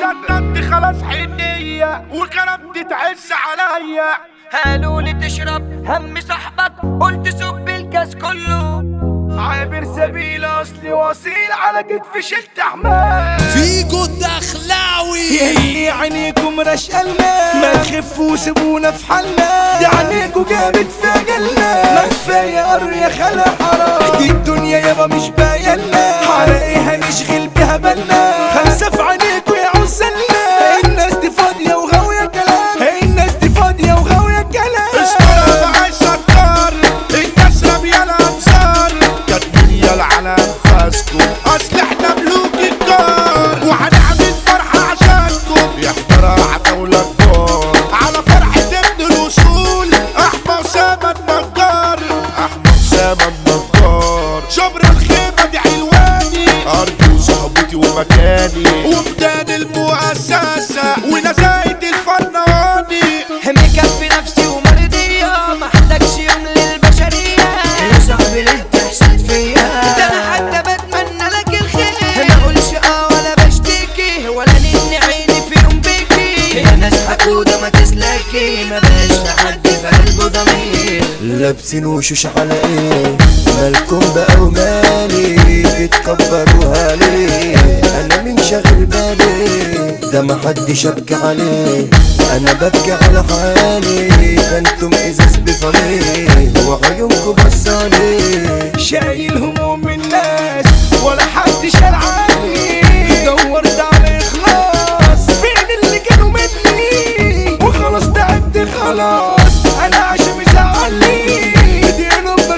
شددت خلاص حنية وكرمت تعز عليا قالوا لي تشرب هم صاحبك قلت سب الكاس كله عابر سبيل اصلي واصيل على كتف شلت حمال فيجو الدخلاوي يلي عينيكم رشقلنا ما تخفوا وسيبونا في حالنا دي عينيكوا جابت في جلنا ما كفايه قرية خلق حرام دي الدنيا يابا مش بايلنا على ايه هنشغل بيها بالنا خمسة في عينيكوا يا عسلنا الناس دي فاضية وغاوية كلام الناس دي فاضية وغاوية كلام اسمعوا معاي سكر الناس رمية الانصار كاتبين يلا على انفاسكم اصل احنا ملوك الدار وهنعمل فرحة عشانكم يحضرها عتاولة كبار على فرحة ابن الوصول احمى اسامة النجار احمى اسامة النجار شبر الخيمة دي علواني ارضي وصحبتي ومكاني ومدان المؤسسة ونزايد الفناني مكفي نفسي ومرضية محتاجش يوم للبشرية يا صاحبي ليه تحسد فيا ده انا حتى بتمنى لك الخير ما اقولش اه ولا بشتكي ولا نني عيني في يوم بيكي يا ناس حقودة ما تسلكي ما بقاش في حد في قلبه ضمير لابسين وشوش على ايه مالكم بقى ومالي بتكبروها ليه انا من شاغل بالي ده محدش ابكي عليه انا ببكي على حالي ده انتم ازاز بفميه وعيونكم بصالي شايل هموم الناس ولا حد شال عني دورت على اخلاص فين اللي كانوا مني وخلاص تعبت خلاص انا عشان مزعلني دي نبضة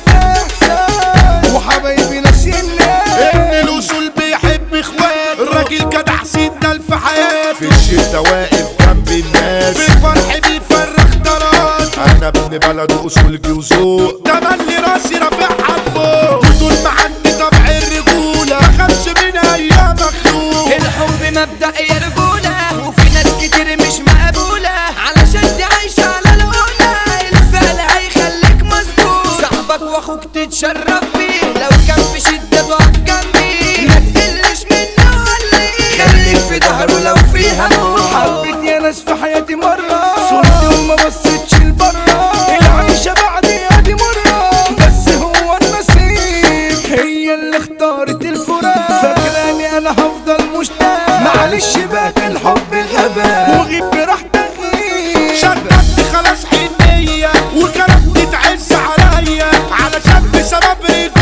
احساس وحبايبي ناسينا ابن الاصول بيحب اخوات الراجل جدع سين ده في حياته في الشتا واقف جنب الناس في الفرح بيفرخ طرات انا ابن بلد اصول جوزوق ده ملي راسي رافعها لفوق وطول ما عندي طبع الرجوله ما خافش من ايام مخلوق الحب مبدأ يا رجولة وفي ناس كتير مش مقبولة علشان دي عايشة على الأولى الفعل هيخليك مظبوط صاحبك واخوك تتشرف بيه لو كان في شدة تقف جنبي ما تقلش منه ولا ايه خليك في ظهره لو فيها نور حبيت يا ناس في حياتي مرة صورتي وما بصيتش لبرا العيشة بعدي ادي مرة بس هو النصيب هي اللي اختارت الفراق فاكراني انا هفضل مشتاق معلش بقى الحب غباء وغيب براحتك غيب شددت خلاص حنية وكرمت تعز عليا علشان بسبب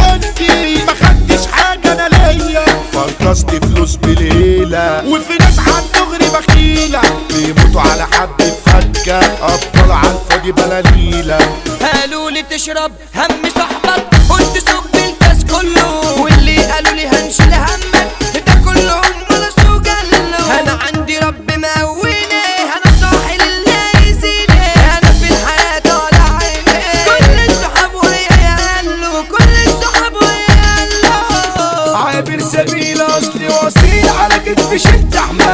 رجولتي ما خدتش حاجة انا ليا فركشت فلوس بليلة وفي ناس عن دغري بخيلة بيموتوا على حبة فكة أبطال على الفاضي بلاليلة قالوا لي تشرب هم صاحبك قلت سب الكاس كله واللي قالوا لي هنشيل همك ده كلهم نص وجله انا عندي رب مقويني انا صاحي لله يزيني انا في الحياه طالع عيني كل الصحاب ويا يقلوا كل الصحاب ويا يقلوا عابر سبيل اصلي واصيل على كتف شد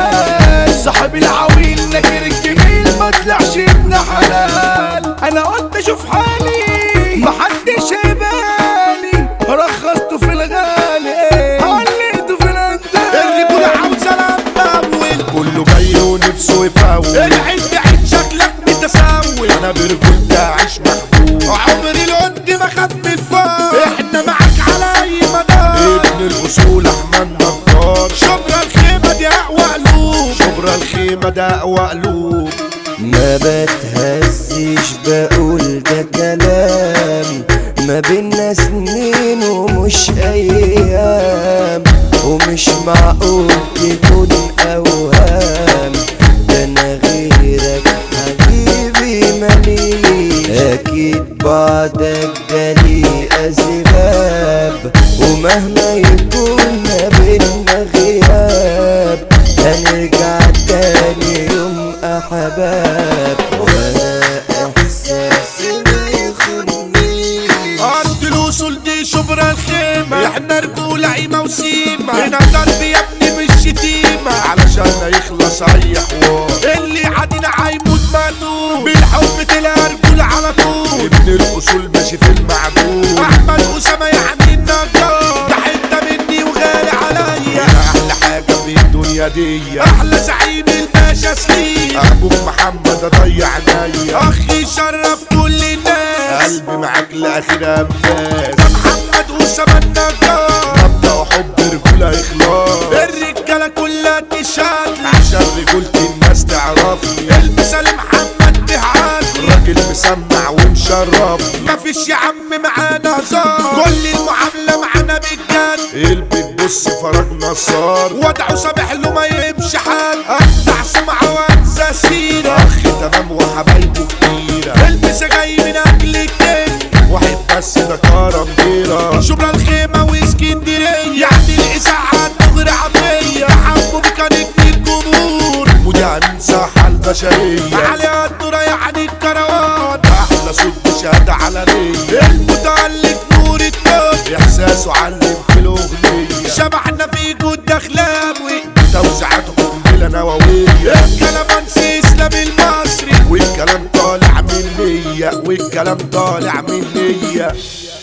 حمال صاحب العويل نكر الجميل ما طلعش ابن حلال انا قلت اشوف حالي محدش هيبالي رخصته في الغالي عليته في الاندال الرجولة عاوزة الاول كله جاي ونفسه يفول العيد بعيد شكلك متسول انا برجولتي اعيش محبوب عمري القد ما خاف من الفار احنا معاك على اي مدار ابن الاصول احمد نجار شبرا الخيمة دي اقوى قلوب شبرا الخيمة ده اقوى قلوب ما بتهزش بقول ده كلام ما بينا سنين ومش ايام ومش معقول تكون اوهام ده انا غيرك حبيبي مليش اكيد بعدك ده ليه اسباب ومهما يكون ما بينا غياب هنرجع تاني يوم احباب وانا احساسي ما يخونيش ارض الوصول دي شبرا الخيمة احنا رجولة عيمة وسيمة هنا ضرب يا ابني مش شتيمة علشان يخلص اي حوار اللي عادينا هيموت مقتول بالحب تلاقي رجولة على طول ابن الاصول ماشي في المعدول احمد اسامة يعني النجار ده حتة مني وغالي عليا احلى حاجة في الدنيا هدية احلى زعيم الباشا سليم ابوك محمد اضيع عينيا اخي شرف كل الناس قلبي معاك لاخر انفاس ده محمد اسامه النجار مبدأ حب رجولة اخلاص الرجالة كلها تشهد عشان رجولة الناس تعرفني المثال محمد بهعاتي راجل مسمع ومشرف مفيش يا عم معانا هزار كل المعاملة معانا بجد البيت بص فرج نصار وضعه سامح له ما يمشي حال افتح سمعة وانسى سيرة اخ تمام وحبايبه كتيرة المسا جاي من اجل الكيك واحد بس ده كرم ديرة شبرا الخيمة واسكندرية يعني الإذاعة تغري عافية حبوا بكانت الجمهور مذيع من ساحة البشرية علي الدورة يعني الكروان أحلى صوت شهادة علنية المتألق نور الدب إحساسه علم في الأغنية شبحنا في جود دخلاوي توزيعاته قنبلة نووية الكلام انسي اسلام المصري والكلام طالع من نية والكلام طالع من نية